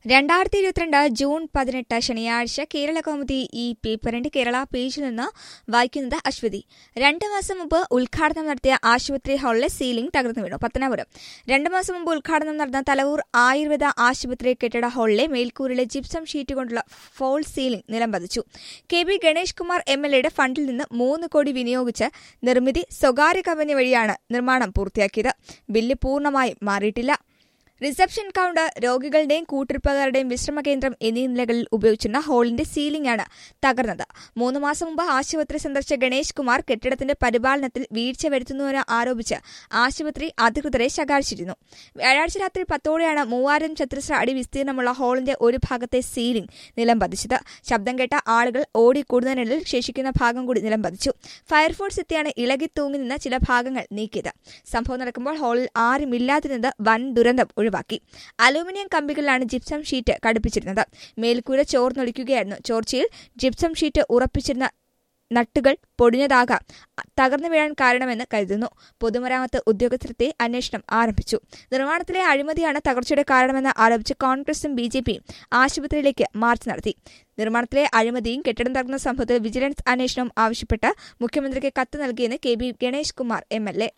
രണ്ടായിരത്തി ഇരുപത്തിരണ്ട് ജൂൺ പതിനെട്ട് ശനിയാഴ്ച കേരള കൗമുദി ഈ പേപ്പറിന്റെ കേരള പേജിൽ നിന്ന് വായിക്കുന്നത് അശ്വതി രണ്ട് മാസം മുമ്പ് ഉദ്ഘാടനം നടത്തിയ ആശുപത്രി ഹാളിലെ സീലിംഗ് തകർന്നു വീണു പത്തനാപുരം രണ്ട് മാസം മുമ്പ് ഉദ്ഘാടനം നടന്ന തലവൂർ ആയുർവേദ ആശുപത്രി കെട്ടിട ഹാളിലെ മേൽക്കൂരിലെ ജിപ്സം ഷീറ്റ് കൊണ്ടുള്ള ഫോൾ സീലിംഗ് നിലംപതിച്ചു K B Ganesh Kumar M L എയുടെ ഫണ്ടിൽ നിന്ന് മൂന്ന് കോടി വിനിയോഗിച്ച് നിർമ്മിതി സ്വകാര്യ കമ്പനി വഴിയാണ് നിർമ്മാണം പൂർത്തിയാക്കിയത് ബില്ല് പൂർണ്ണമായും മാറിയിട്ടില്ല റിസപ്ഷൻ കൌണ്ടർ രോഗികളുടെയും കൂട്ടിരിപ്പുകാരുടെയും വിശ്രമ കേന്ദ്രം എന്നീ നിലകളിൽ ഉപയോഗിച്ചിരുന്ന ഹാളിന്റെ സീലിംഗ് ആണ് തകർന്നത് മൂന്ന് മാസം മുമ്പ് ആശുപത്രി സന്ദർശിച്ച ഗണേഷ് കുമാർ കെട്ടിടത്തിന്റെ പരിപാലനത്തിൽ വീഴ്ച വരുത്തുന്നുവെന്ന് ആരോപിച്ച് ആശുപത്രി അധികൃതരെ ശകാരിച്ചിരുന്നു വ്യാഴാഴ്ച രാത്രി പത്തോടെയാണ് മൂവായിരം ചതുരശ്ര അടി വിസ്തീർണമുള്ള ഹാളിന്റെ ഒരു ഭാഗത്തെ സീലിംഗ് നിലംപതിച്ചത് ശബ്ദം കേട്ട ആളുകൾ ഓടിക്കൂടുന്നതിനിടയിൽ ശേഷിക്കുന്ന ഭാഗം കൂടി നിലംപതിച്ചു ഫയർഫോഴ്സ് എത്തിയാണ് ഇളകി തൂങ്ങി നിന്ന ചില ഭാഗങ്ങൾ നീക്കിയത് സംഭവം നടക്കുമ്പോൾ ഹാളിൽ ആരുമില്ലാതിരുന്നത് വൻ ദുരന്തം ഒഴിവാക്കി അലൂമിനിയം കമ്പികളിലാണ് ജിപ്സം ഷീറ്റ് ഘടിപ്പിച്ചിരുന്നത് മേൽക്കൂര ചോർന്നൊലിക്കുകയായിരുന്നു ചോർച്ചയിൽ ജിപ്സം ഷീറ്റ് ഉറപ്പിച്ചിരുന്ന നട്ടുകൾ പൊടിഞ്ഞതാകാം തകർന്നു വീഴാൻ കാരണമെന്ന് കരുതുന്നു പൊതുമരാമത്ത് ഉദ്യോഗസ്ഥരെത്തി അന്വേഷണം ആരംഭിച്ചു നിർമ്മാണത്തിലെ അഴിമതിയാണ് തകർച്ചയുടെ കാരണമെന്ന് ആരോപിച്ച് കോൺഗ്രസും ബി ജെ പിയും ആശുപത്രിയിലേക്ക് മാർച്ച് നടത്തി നിർമ്മാണത്തിലെ അഴിമതിയും കെട്ടിടം തകർന്ന സംഭവത്തിൽ വിജിലൻസ് അന്വേഷണവും ആവശ്യപ്പെട്ട് മുഖ്യമന്ത്രിക്ക് കത്ത് നൽകിയെന്ന് K B Ganesh Kumar M L A